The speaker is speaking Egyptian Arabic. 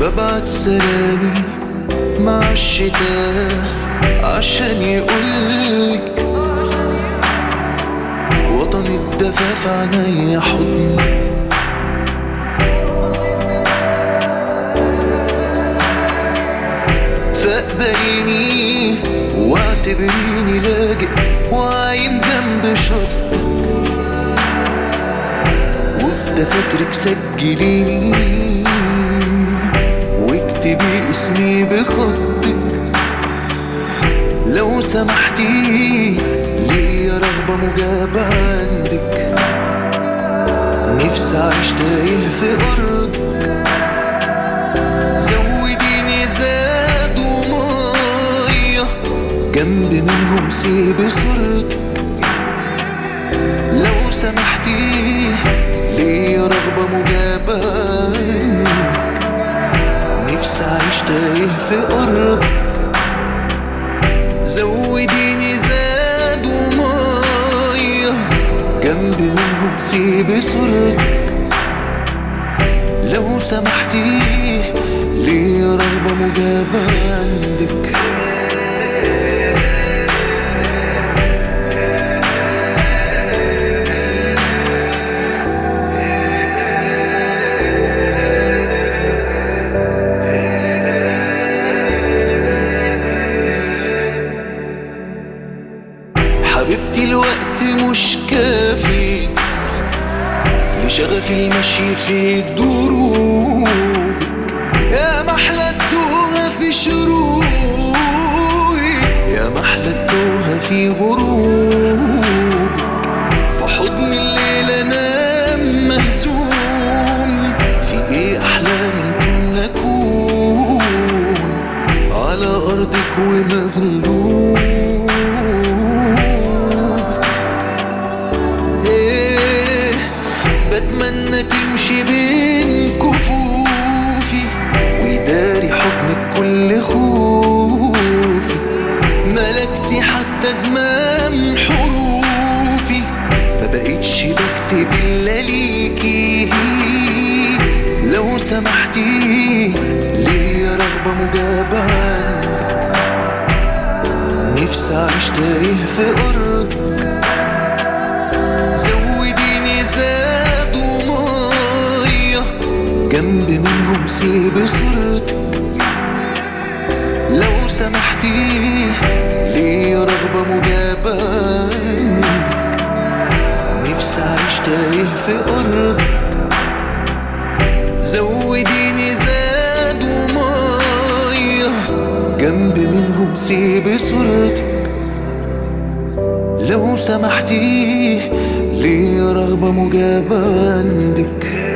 ببعت سلامي مع الشتاء عشان يقولك وطني اتدفى في عينيا حضنك فاقبليني واعتبريني لاجئ وعايم جنب شطك وفي دفاترك سجليني واكتبي اسمي بخطك لو سمحتي ليا رغبة مجابة عندك نفسي أعيش تايه في أرضك زوديني زاد ومية جنب منهم سيب صورتك لو سمحتي ليا رغبة مجابة عندك نفسي أعيش تايه في أرضك زوديني زاد ومية جنب منهم سيب صورتك لو سمحتي ليا رغبة مجابة عندك حبيبتي الوقت مش كافي لشغف المشي في دروبك يا محلى التوهة في شروقك يا محلى التوهة في غروبك في حضن الليل انام مهزوم في ايه احلى من ان اكون على ارضك ومغلوبك ايه بتمنى تمشي بين كفوفي ويداري حضنك كل خوفي ملكتي حتى زمام حروفي ما بقتش بكتب الا ليكي لو سمحتي ليا رغبة مجابة عندك نفسي أعيش تايه في أرضك زوديني زاد ومية جنب منهم سيب صورتك لو سمحتي ليا رغبة مجابة عندك نفسي أعيش تايه في أرضك زوديني زاد ومية جنب منهم سيب صورتك لو سمحتي ليا رغبة مجابة عندك